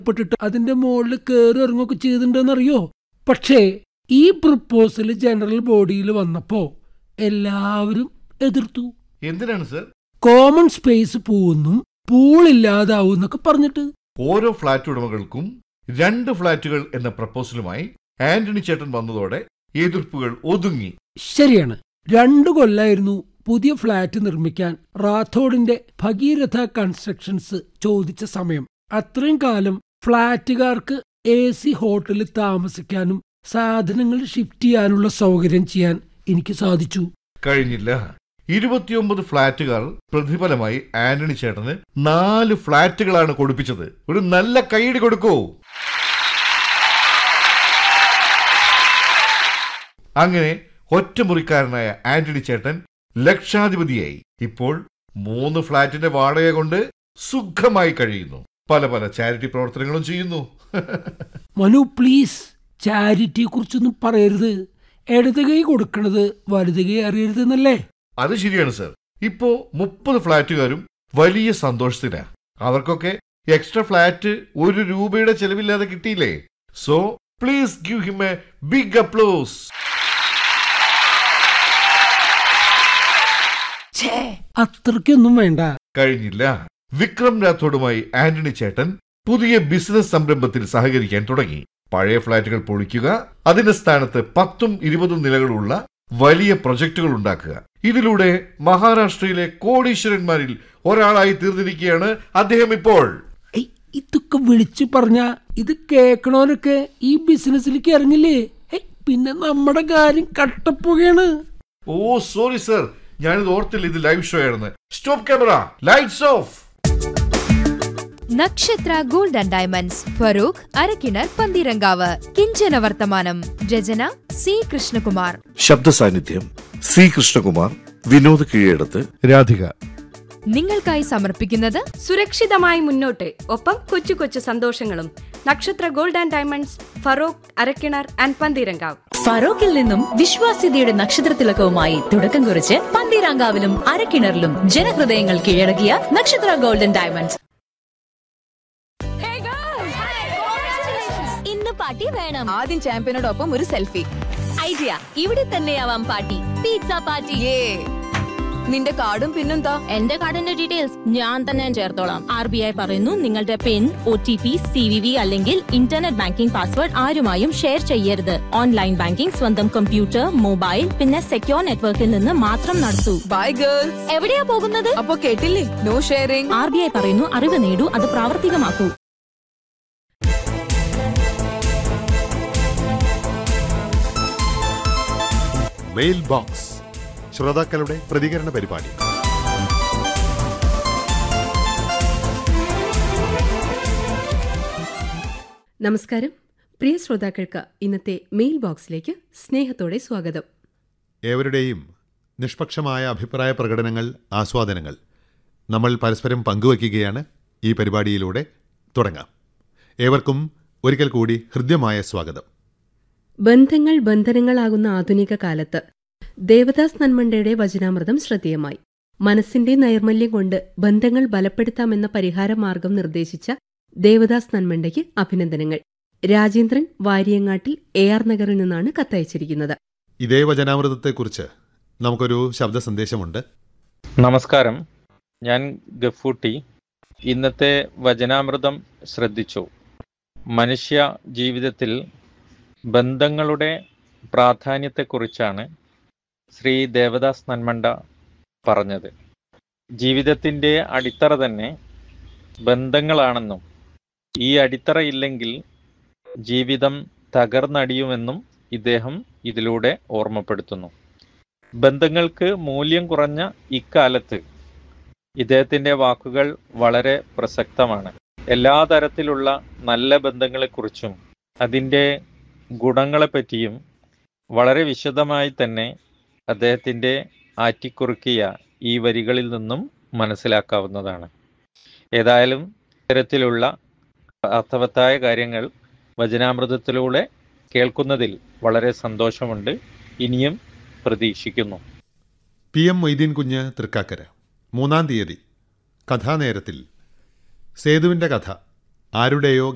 പെട്ടിട്ട് അതിന്റെ മുകളിൽ കയറി ഇറങ്ങുകയൊക്കെ ചെയ്തിട്ടുണ്ടെന്നറിയോ പക്ഷേ ഈ പ്രപ്പോസൽ ജനറൽ ബോഡിയിൽ വന്നപ്പോ എല്ലാവരും എതിർത്തു എന്തിനാണ് സർ കോമൺ സ്പേസ് പോകുന്നു പൂളില്ലാതാവും എന്നൊക്കെ പറഞ്ഞിട്ട് ഓരോ ഫ്ളാറ്റ് ഉടമകൾക്കും രണ്ട് ഫ്ളാറ്റുകൾ എന്ന പ്രപ്പോസലുമായി ആന്റണി ചേട്ടൻ വന്നതോടെ എതിർപ്പുകൾ ഒതുങ്ങി ശരിയാണ് രണ്ടു കൊല്ലായിരുന്നു പുതിയ ഫ്ളാറ്റ് നിർമ്മിക്കാൻ റാത്തോഡിന്റെ ഭഗീരഥ കൺസ്ട്രക്ഷൻസ് ചോദിച്ച സമയം അത്രയും കാലം ഫ്ളാറ്റുകാർക്ക് എ സി ഹോട്ടലിൽ താമസിക്കാനും സാധനങ്ങൾ ഷിഫ്റ്റ് ചെയ്യാനുള്ള സൗകര്യം ചെയ്യാൻ എനിക്ക് സാധിച്ചു കഴിഞ്ഞില്ല ഇരുപത്തിയൊമ്പത് ഫ്ളാറ്റുകാർ പ്രതിഫലമായി ആന്റണി ചേട്ടന് നാല് ഫ്ളാറ്റുകളാണ് കൊടുപ്പിച്ചത് ഒരു നല്ല കൈയടി കൊടുക്കൂ അങ്ങനെ ഒറ്റമുറിക്കാരനായ ആന്റണി ചേട്ടൻ ലക്ഷാധിപതിയായി ഇപ്പോൾ മൂന്ന് ഫ്ളാറ്റിന്റെ വാടക കൊണ്ട് സുഖമായി കഴിയുന്നു പല പല ചാരിറ്റി പ്രവർത്തനങ്ങളും ചെയ്യുന്നു മനു പ്ലീസ് ചാരിറ്റിയെ കുറിച്ചൊന്നും പറയരുത് ഇടത് കൈ കൊടുക്കണത് വലത് കൈ അറിയരുതെന്നല്ലേ അത് ശരിയാണ് സർ ഇപ്പോ മുപ്പത് ഫ്ളാറ്റുകാരും വലിയ സന്തോഷത്തിലാ അവർക്കൊക്കെ എക്സ്ട്രാ ഫ്ലാറ്റ് ഒരു രൂപയുടെ ചെലവില്ലാതെ കിട്ടിയില്ലേ so please give him a big applause അത്രയ്ക്കൊന്നും വേണ്ട കഴിഞ്ഞില്ല വിക്രം രാത്തോഡുമായി ആന്റണി ചേട്ടൻ പുതിയ ബിസിനസ് സംരംഭത്തിൽ സഹകരിക്കാൻ തുടങ്ങി പഴയ ഫ്ളാറ്റുകൾ പൊളിക്കുക അതിന്റെ സ്ഥാനത്ത് പത്തും ഇരുപതും നിലകളുള്ള വലിയ പ്രൊജക്ടുകൾ ഉണ്ടാക്കുക ഇതിലൂടെ മഹാരാഷ്ട്രയിലെ കോടീശ്വരന്മാരിൽ ഒരാളായി തീർന്നിരിക്കുകയാണ് അദ്ദേഹം ഇപ്പോൾ ഏയ്, ഇതൊക്കെ വിളിച്ചു പറഞ്ഞ ഇത് കേക്കണോനൊക്കെ ഈ ബിസിനസ്സിലേക്ക് ഇറങ്ങില്ലേ ഏയ്, പിന്നെ നമ്മുടെ കാര്യം കട്ടപ്പുകയാണ് ഓ സോറി സർ ഞാനിത് ഓർത്തില്ല ഇത് ലൈവ് ഷോ ആണെന്ന് stop camera lights off Nakshatra gold and diamonds Farook Arakkinar Panthirankavu Kinchana Varthamanam രചന സി കൃഷ്ണകുമാർ ശബ്ദ സാന്നിധ്യം സി കൃഷ്ണകുമാർ വിനോദ് കീഴടത്ത് രാധിക നിങ്ങൾക്കായി സമർപ്പിക്കുന്നത് സുരക്ഷിതമായി മുന്നോട്ട് ഒപ്പം കൊച്ചു കൊച്ചു സന്തോഷങ്ങളും Nakshatra gold and diamonds Feroke Arakkinar and Panthirankavu ഫറോക്കിൽ നിന്നും വിശ്വാസ്യതയുടെ നക്ഷത്രത്തിലക്കവുമായി തുടക്കം കുറിച്ച് പന്തീരാങ്കാവിലും അരക്കിണറിലും ജനഹൃദയങ്ങൾ കീഴടക്കിയ നക്ഷത്ര ഗോൾഡൻ ഡയമണ്ട്സ് ഇന്ന് പാർട്ടി വേണം ആദ്യം ചാമ്പ്യനോടൊപ്പം ഒരു സെൽഫി ഐഡിയ ഇവിടെ തന്നെയാവാം പാർട്ടി പിസ്സ പാർട്ടി ഏ നിന്റെ കാർഡും പിന്നെന്താ എന്റെ കാർഡിന്റെ ഡീറ്റെയിൽസ് ഞാൻ തന്നെ ചേർത്തോളാം ആർ ബി ഐ പറയുന്നു നിങ്ങളുടെ PIN O T P C V V അല്ലെങ്കിൽ ഇന്റർനെറ്റ് ബാങ്കിംഗ് പാസ്വേഡ് ആരുമായും ഷെയർ ചെയ്യരുത് ഓൺലൈൻ ബാങ്കിംഗ് സ്വന്തം കമ്പ്യൂട്ടർ മൊബൈൽ പിന്നെ സെക്യോർ നെറ്റ്വർക്കിൽ നിന്ന് മാത്രം നടത്തൂ ബൈ ഗേൾസ് എവിടെയാ പോകുന്നത് അപ്പൊ കേട്ടില്ലേ no sharing R B I പറയുന്നു അറിവ് നേടൂ അത് പ്രാവർത്തികമാക്കൂ മെയിൽ ബോക്സ് ശ്രോതാക്കളുടെ പ്രതികരണ പരിപാടി നമസ്കാരം പ്രിയ ശ്രോതാക്കൾക്ക് ഇന്നത്തെ മെയിൽ ബോക്സിലേക്ക് സ്നേഹത്തോടെ സ്വാഗതം ഏവരുടെയും നിഷ്പക്ഷമായ അഭിപ്രായ പ്രകടനങ്ങൾ ആസ്വാദനങ്ങൾ നമ്മൾ പരസ്പരം പങ്കുവയ്ക്കുകയാണ് ഈ പരിപാടിയിലൂടെ തുടങ്ങാം ഏവർക്കും ഒരിക്കൽ കൂടി ഹൃദ്യമായ സ്വാഗതം ബന്ധങ്ങൾ ബന്ധനങ്ങളാകുന്ന ആധുനിക കാലത്ത് ദേവദാസ് നന്മണ്ടയുടെ വചനാമൃതം ശ്രദ്ധേയമായി മനസ്സിന്റെ നൈർമല്യം കൊണ്ട് ബന്ധങ്ങൾ ബലപ്പെടുത്താമെന്ന പരിഹാര മാർഗം നിർദ്ദേശിച്ച ദേവദാസ് നന്മണ്ടയ്ക്ക് അഭിനന്ദനങ്ങൾ രാജേന്ദ്രൻ വാര്യങ്ങാട്ടിൽ എ ആർ നഗറിൽ നിന്നാണ് കത്തയച്ചിരിക്കുന്നത് ഇതേ വചനാമൃതത്തെക്കുറിച്ച് നമുക്കൊരു ശബ്ദ സന്ദേശമുണ്ട് നമസ്കാരം ഞാൻ ഗഫൂട്ടി ഇന്നത്തെ വചനാമൃതം ശ്രദ്ധിച്ചു മനുഷ്യ ജീവിതത്തിൽ ബന്ധങ്ങളുടെ പ്രാധാന്യത്തെക്കുറിച്ചാണ് ശ്രീ ദേവദാസ് നന്മണ്ട പറഞ്ഞത് ജീവിതത്തിൻ്റെ അടിത്തറ തന്നെ ബന്ധങ്ങളാണെന്നും ഈ അടിത്തറ ഇല്ലെങ്കിൽ ജീവിതം തകർന്നടിയുമെന്നും ഇദ്ദേഹം ഇതിലൂടെ ഓർമ്മപ്പെടുത്തുന്നു ബന്ധങ്ങൾക്ക് മൂല്യം കുറഞ്ഞ ഇക്കാലത്ത് ഇദ്ദേഹത്തിൻ്റെ വാക്കുകൾ വളരെ പ്രസക്തമാണ് എല്ലാ തരത്തിലുള്ള നല്ല ബന്ധങ്ങളെക്കുറിച്ചും അതിൻ്റെ ഗുണങ്ങളെപ്പറ്റിയും വളരെ വിശദമായി തന്നെ അദ്ദേഹത്തിൻ്റെ ആറ്റിക്കുറുക്കിയ ഈ വരികളിൽ നിന്നും മനസ്സിലാക്കാവുന്നതാണ് ഏതായാലും ഇത്തരത്തിലുള്ള അർത്ഥവത്തായ കാര്യങ്ങൾ വചനാമൃതത്തിലൂടെ കേൾക്കുന്നതിൽ വളരെ സന്തോഷമുണ്ട് ഇനിയും പ്രതീക്ഷിക്കുന്നു പി എം മൊയ്തീൻ കുഞ്ഞ് തൃക്കാക്കര മൂന്നാം തീയതി കഥാനേരത്തിൽ സേതുവിൻ്റെ കഥ ആരുടെയോ